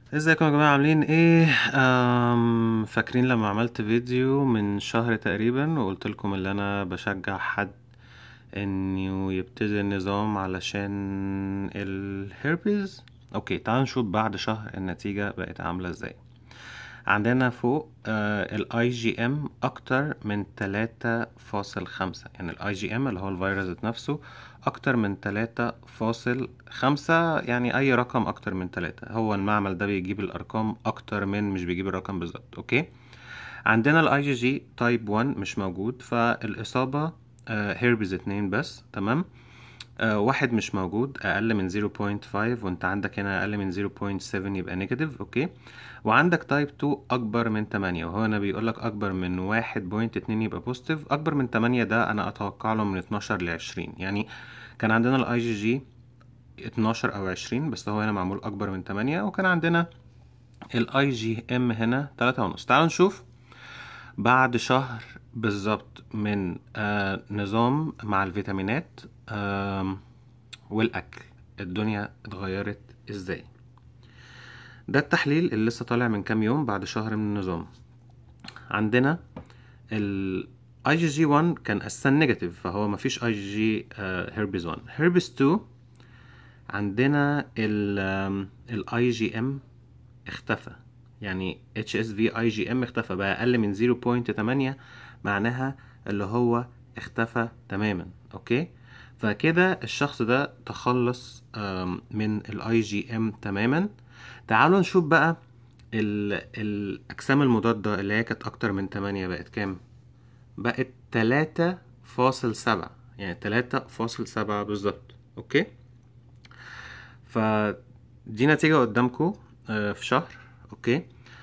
ازيكم يا جماعة عاملين ايه أم فاكرين لما عملت فيديو من شهر تقريبا وقلت لكم اللي انا بشجع حد انه يبتدي النظام علشان الهيربيز اوكي تعالوا نشوف بعد شهر النتيجة بقت عاملة ازاي عندنا فوق الاي جي ام اكتر من تلاتة فاصل خمسة يعني الاي جي ام اللي هو الفيروس ذات نفسه اكتر من تلاتة فاصل خمسة يعني اي رقم اكتر من تلاتة هو المعمل ده بيجيب الارقام اكتر من مش بيجيب الرقم بالظبط اوكي عندنا الاي جي جي تايب 1 مش موجود فالاصابة هيربيز اتنين بس تمام آه واحد مش موجود اقل من 0.5 وانت عندك هنا اقل من 0.7 يبقى نيجاتيف اوكي وعندك تايب 2 اكبر من 8 وهو انا بيقول لك اكبر من 1.2 يبقى بوزيتيف اكبر من 8 ده انا اتوقع له من 12 ل 20 يعني كان عندنا الاي جي جي 12 او 20 بس هو هنا معمول اكبر من 8 وكان عندنا الاي جي ام هنا 3 ونص تعالوا نشوف بعد شهر بالظبط من آه نظام مع الفيتامينات آه والاكل الدنيا اتغيرت ازاي ده التحليل اللي لسه طالع من كام يوم بعد شهر من النظام عندنا ال اي جي جي 1 كان اساسا نيجاتيف فهو مفيش اي جي جي هيربيز 1 هيربيز 2 عندنا الاي جي ام اختفى يعني اتش اس في اي جي ام اختفى بقى اقل من 0.8 معناها اللي هو اختفى تماما اوكي فكده الشخص ده تخلص من الاي جي ام تماما تعالوا نشوف بقى الاجسام المضادة اللي هي كانت اكتر من 8 بقت كام بقت 3.7 يعني 3.7 بالظبط اوكي فدي نتيجة قدامكم في شهر اوكي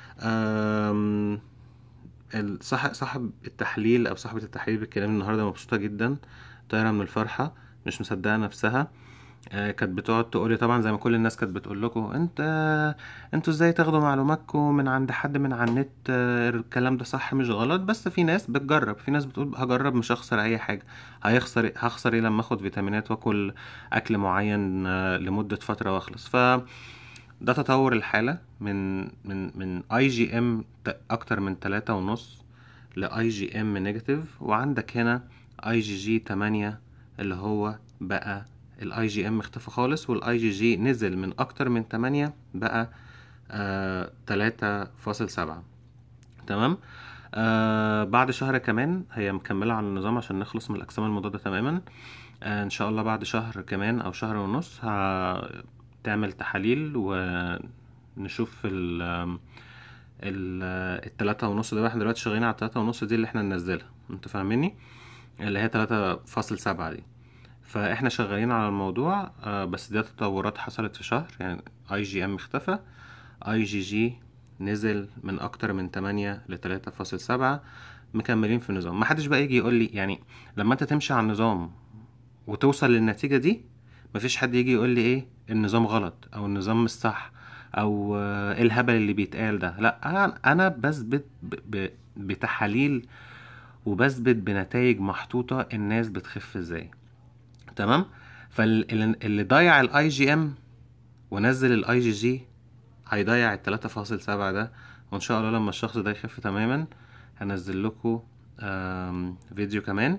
صاحب صاحب التحليل او صاحبة التحليل بالكلام النهارده مبسوطة جدا طايرة من الفرحة مش مصدقة نفسها آه كانت بتقعد تقولي طبعا زي ما كل الناس كانت بتقول لكم انت انتوا ازاي تاخدوا معلوماتكم من عند حد من على النت آه الكلام ده صح مش غلط بس في ناس بتجرب في ناس بتقول هجرب مش هخسر اي حاجه هيخسر هخسر ايه لما اخد فيتامينات واكل اكل معين آه لمده فتره واخلص ف ده تطور الحاله من من من اي جي ام اكتر من تلاتة ونص لاي جي ام نيجاتيف وعندك هنا اي جي جي تمانية اللي هو بقى الاي جي ام اختفى خالص والاي جي جي نزل من اكتر من تمانية بقى تلاتة فاصل سبعة تمام آه بعد شهر كمان هي مكملة على النظام عشان نخلص من الأجسام المضادة تماما آه إن شاء الله بعد شهر كمان أو شهر ونص هتعمل تحاليل ونشوف ال ال التلاتة ونص ده احنا دلوقتي شغالين على التلاتة ونص دي اللي احنا ننزلها انتوا فاهميني اللي هي تلاتة فاصل سبعة دي فاحنا شغالين على الموضوع آه بس دي تطورات حصلت في شهر يعني اي جي ام اختفى اي جي جي نزل من اكتر من تمانية لتلاتة فاصل سبعة مكملين في النظام محدش بقى يجي يقول لي يعني لما انت تمشي على النظام وتوصل للنتيجة دي مفيش حد يجي يقول لي ايه النظام غلط او النظام مش صح او ايه الهبل اللي بيتقال ده لا انا بثبت بتحاليل وبثبت بنتائج محطوطة الناس بتخف ازاي تمام فاللي ضيع الاي جي ام ونزل الاي جي جي هيضيع التلاتة فاصل سبعة ده وان شاء الله لما الشخص ده يخف تماما هنزل لكم فيديو كمان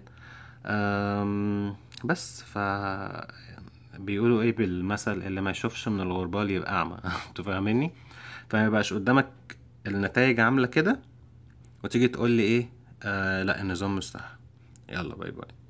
بس ف بيقولوا ايه بالمثل اللي ما يشوفش من الغربال يبقى اعمى انتوا فاهميني فما يبقاش قدامك النتائج عامله كده وتيجي تقول لي ايه آه لا النظام مش صح يلا باي باي